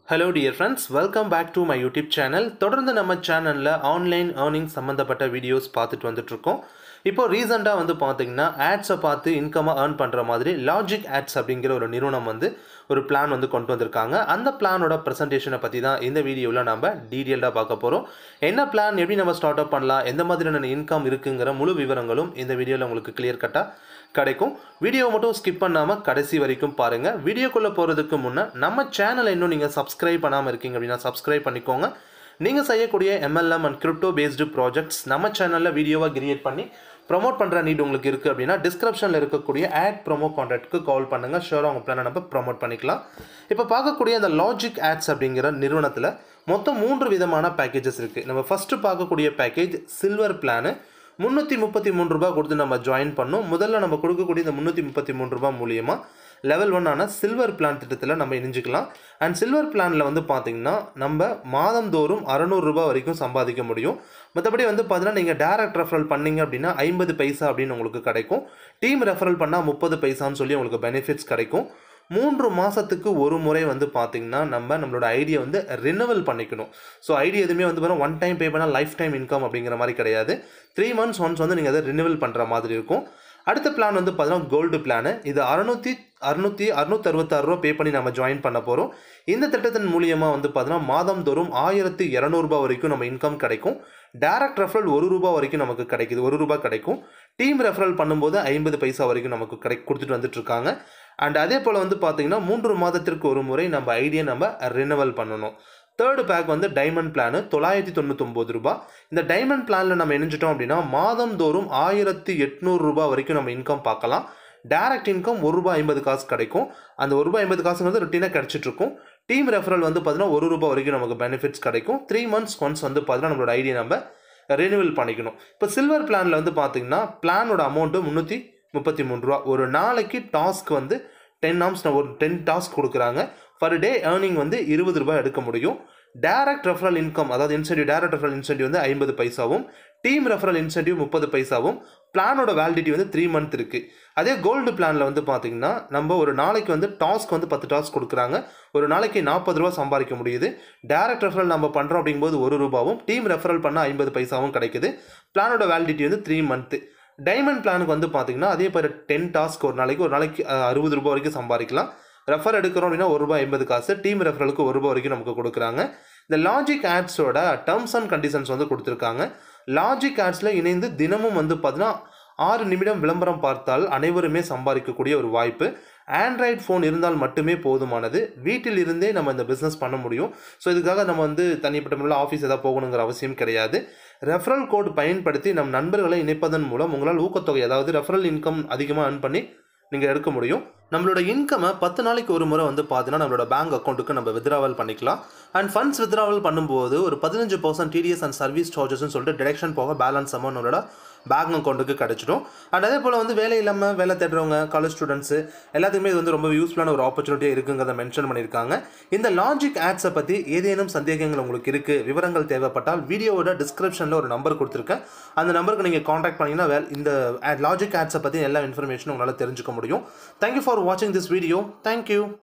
hello dear friends welcome back to my YouTube channel தொடர்ந்து நம்ம சேனலில் ஆன்லைன் ஏர்னிங் சம்மந்தப்பட்ட வீடியோஸ் பார்த்துட்டு வந்துட்ருக்கோம் இப்போ ரீசெண்டாக வந்து பார்த்தீங்கன்னா ஆட்ஸை பார்த்து இன்கமாக ஏர்ன் பண்ணுற மாதிரி லாஜிக் ஆட்ஸ் அப்படிங்கிற ஒரு நிறுவனம் வந்து ஒரு பிளான் வந்து கொண்டு வந்திருக்காங்க அந்த பிளானோட ப்ரெசன்டேஷனை பற்றி தான் இந்த வீடியோவில் நம்ம டீட்டெயில்டாக பார்க்க போகிறோம் என்ன பிளான் எப்படி நம்ம ஸ்டார்ட் அப் பண்ணலாம் எந்த மாதிரியான இன்கம் இருக்குங்கிற முழு விவரங்களும் இந்த வீடியோவில் உங்களுக்கு கிளியர் கட்டாக கிடைக்கும் வீடியோ மட்டும் ஸ்கிப் பண்ணாமல் கடைசி வரைக்கும் பாருங்கள் வீடியோக்குள்ளே போகிறதுக்கு முன்னே நம்ம சேனலை இன்னும் நீங்கள் சப்ஸ்கிரைப் பண்ணாமல் இருக்கீங்க அப்படின்னா சப்ஸ்கிரைப் பண்ணிக்கோங்க நீங்கள் செய்யக்கூடிய MLM and crypto based projects நம்ம சேனலில் வீடியோவாக கிரியேட் பண்ணி ப்ரொமோட் பண்ணுற நீட் உங்களுக்கு இருக்குது அப்படின்னா டிஸ்கிரிப்ஷனில் இருக்கக்கூடிய ஆட் ப்ரோமோ கான்டாக்ட்க்கு கால் பண்ணுங்கள் ஷூராக உங்கள் பிளானை நம்ம ப்ரோமோட் பண்ணிக்கலாம் இப்போ பார்க்கக்கூடிய அந்த லாஜிக் ஆட்ஸ் அப்படிங்கிற நிறுவனத்தில் மொத்தம் மூன்று விதமான பேக்கேஜஸ் இருக்குது நம்ம ஃபஸ்ட்டு பார்க்கக்கூடிய பேக்கேஜ் சில்வர் பிளானு முந்நூற்றி முப்பத்தி மூணு ரூபா கொடுத்து நம்ம ஜாயின் பண்ணோம் முதல்ல நம்ம கொடுக்கக்கூடிய இந்த முந்நூற்றி முப்பத்தி மூணு ரூபா மூலியமாக லெவல் ஒன்னான சில்வர் பிளான் திட்டத்தில் நம்ம இணைஞ்சிக்கலாம் அண்ட் சில்வர் பிளானில் வந்து பார்த்திங்கன்னா நம்ம மாதந்தோறும் அறநூறுரூபா வரைக்கும் சம்பாதிக்க முடியும் மற்றபடி வந்து பார்த்தீங்கன்னா நீங்கள் டேரக்ட் ரெஃபரல் பண்ணீங்க அப்படின்னா ஐம்பது பைசா அப்படின்னு உங்களுக்கு கிடைக்கும் டீம் ரெஃபரல் பண்ணால் முப்பது பைசான்னு சொல்லி உங்களுக்கு பெனிஃபிட்ஸ் கிடைக்கும் மூன்று மாதத்துக்கு ஒரு முறை வந்து பார்த்திங்கன்னா நம்ம நம்மளோட ஐடியா வந்து ரினவல் பண்ணிக்கணும் ஸோ ஐடியா எதுவுமே வந்து பார்த்தீங்கன்னா ஒன் டைம் பே பண்ணால் லைஃப் டைம் இன்கம் அப்படிங்கிற மாதிரி கிடையாது த்ரீ மந்த்ஸ் ஒன்ஸ் வந்து நீங்கள் அதை ரினிவல் பண்ணுற மாதிரி இருக்கும் அடுத்த பிளான் வந்து பார்த்தீங்கன்னா கோல்டு பிளானு இது அறுநூற்றி அறுநூற்றி அறுநூத்தறுபத்தாறு ரூபா பே பண்ணி நம்ம ஜாயின் பண்ண போகிறோம் இந்த திட்டத்தின் மூலியமாக வந்து பார்த்தீங்கன்னா மாதம் தோறும் ஆயிரத்து இரநூறுபா வரைக்கும் நம்ம இன்கம் கிடைக்கும் டேரக்ட் ரெஃபரல் ஒரு ரூபா வரைக்கும் நமக்கு கிடைக்குது ஒரு ரூபா கிடைக்கும் டீம் ரெஃபரல் பண்ணும்போது ஐம்பது பைசா வரைக்கும் நமக்கு கிடை கொடுத்துட்டு வந்துட்டுருக்காங்க அண்ட் அதே போல் வந்து பார்த்தீங்கன்னா மூன்று மாதத்திற்கு ஒரு முறை நம்ம ஐடியா நம்ம ரினவல் பண்ணணும் தேர்டு பேக் வந்து டைமண்ட் பிளானு தொள்ளாயிரத்தி தொண்ணூத்தொம்பது ரூபா இந்த டைமண்ட் பிளானில் நம்ம இணைஞ்சிட்டோம் அப்படின்னா மாதம் தோறும் ஆயிரத்தி எட்நூறு ரூபா வரைக்கும் நம்ம இன்கம் பார்க்கலாம் டேரக்ட் இன்கம் ஒரு ரூபாய் ஐம்பது காசு கிடைக்கும் அந்த ஒரு ரூபாய் ஐம்பது காசுங்கிறது ருட்டீனாக கிடச்சிட்ருக்கும் டீம் ரெஃபரல் வந்து பார்த்தீங்கன்னா ஒரு ரூபாய் வரைக்கும் நமக்கு பெனிஃபிட்ஸ் கிடைக்கும் த்ரீ மந்த்ஸ் ஒன்ஸ் வந்து பார்த்தீங்கன்னா நம்மளோட ஐடியா நம்ம ரெனிவல் பண்ணிக்கணும் இப்போ சில்வர் பிளானில் வந்து பார்த்தீங்கன்னா பிளானோட அமௌண்ட்டு முந்நூற்றி முப்பத்தி மூணு ரூபா ஒரு நாளைக்கு டாஸ்க் வந்து டென் ஆம்ஸ் ஒரு டென் டாஸ்க் கொடுக்குறாங்க பர் டே ஏர்னிங் வந்து இருபது ரூபாய் எடுக்க முடியும் டேரக்ட் ரெஃபரல் இன்கம் அதாவது இன்சென்டிவ் டேரக்ட் ரெஃபரல் இன்சென்டிவ் வந்து ஐம்பது பைசாவும் டீம் ரெஃபரல் இன்சென்டிவ் முப்பது பைசாவும் பிளானோட வேலிடிட்டி வந்து த்ரீ மந்த் இருக்குது அதே கோல்டு பிளானில் வந்து பார்த்தீங்கன்னா நம்ம ஒரு நாளைக்கு வந்து டாஸ்க் வந்து பத்து டாஸ்க் கொடுக்குறாங்க ஒரு நாளைக்கு நாற்பது ரூபா சம்பாதிக்க முடியுது டேரக்ட் ரெஃபரல் நம்ம பண்ணுறோம் அப்படிங்கும்போது ஒரு ரூபாவும் டீம் ரெஃபரல் பண்ணால் ஐம்பது பைசாவும் கிடைக்குது பிளானோட வேலிடிட்டி வந்து த்ரீ மந்த்து டைமண்ட் பிளானுக்கு வந்து பார்த்தீங்கன்னா அதே மாதிரி டென் டாஸ்க் ஒரு நாளைக்கு ஒரு நாளைக்கு அறுபது ரூபாய் வரைக்கும் சம்பாதிக்கலாம் ரெஃபர் எடுக்கிறோம் அப்படின்னா ஒரு ரூபாய் எண்பது காசு டீம் ரெஃபரலுக்கு ஒரு ரூபாய் வரைக்கும் நமக்கு கொடுக்குறாங்க இந்த லாஜிக் ஆட்ஸோட டேர்ம்ஸ் அண்ட் கண்டிஷன்ஸ் வந்து கொடுத்துருக்காங்க லாஜிக் ஆட்ஸில் இணைந்து தினமும் வந்து பார்த்தீங்கன்னா ஆறு நிமிடம் விளம்பரம் பார்த்தால் அனைவருமே சம்பாதிக்கக்கூடிய ஒரு வாய்ப்பு ஆண்ட்ராய்ட் ஃபோன் இருந்தால் மட்டுமே போதுமானது வீட்டில் இருந்தே நம்ம இந்த பிஸ்னஸ் பண்ண முடியும் ஸோ இதுக்காக நம்ம வந்து தனிப்பட்ட முறையில் ஆஃபீஸ் எதாவது போகணுங்கிற அவசியம் கிடையாது ரெஃபரல் கோட் பயன்படுத்தி நம் நண்பர்களை இணைப்பதன் மூலம் உங்களால் ஊக்கத்தொகை அதாவது ரெஃபரல் இன்கம் அதிகமாக earn பண்ணி நீங்கள் எடுக்க முடியும் நம்மளோட இன்கமை பத்து நாளைக்கு ஒரு முறை வந்து பார்த்தீங்கன்னா நம்மளோட பேங்க் அக்கௌண்ட்டுக்கு நம்ம வித்ராவல் பண்ணிக்கலாம் அண்ட் ஃபண்ட்ஸ் வித்ராவல் பண்ணும்போது ஒரு பதினஞ்சு பர்சன்ட் டிடிஎஸ் அண்ட் சர்வீஸ் சார்ஜஸ்னு சொல்லிட்டு டிடக்ஷன் போக பேலன்ஸ் அமௌண்ட் நம்மளோட பேங்க் அக்கௌண்ட்டுக்கு கிடச்சிடும் அண்ட் அதே போல் வந்து வேலை இல்லாமல் வேலை தேடுறவங்க காலேஜ் ஸ்டூடெண்ட்ஸு எல்லாத்துக்குமே இது வந்து ரொம்ப யூஸ்ஃபுல்லான ஒரு ஆப்பர்ச்சுனிட்டியாக இருக்குங்கிறத மென்ஷன் பண்ணியிருக்காங்க இந்த லாஜிக் ஆட்ஸை பற்றி ஏதேனும் சந்தேகங்கள் உங்களுக்கு இருக்குது விவரங்கள் தேவைப்பட்டால் வீடியோவோட டிஸ்கிரிப்ஷனில் ஒரு நம்பர் கொடுத்துருக்கேன் அந்த நம்பருக்கு நீங்கள் காண்டாக்ட் பண்ணிங்கன்னா வே இந்த லாஜிக் ஆட்ஸை பற்றி எல்லா இன்ஃபர்மேஷனும் உங்களால் தெரிஞ்சுக்க முடியும் தேங்க்யூ ஃபார் வாட்சிங் திஸ் வீடியோ தேங்க்யூ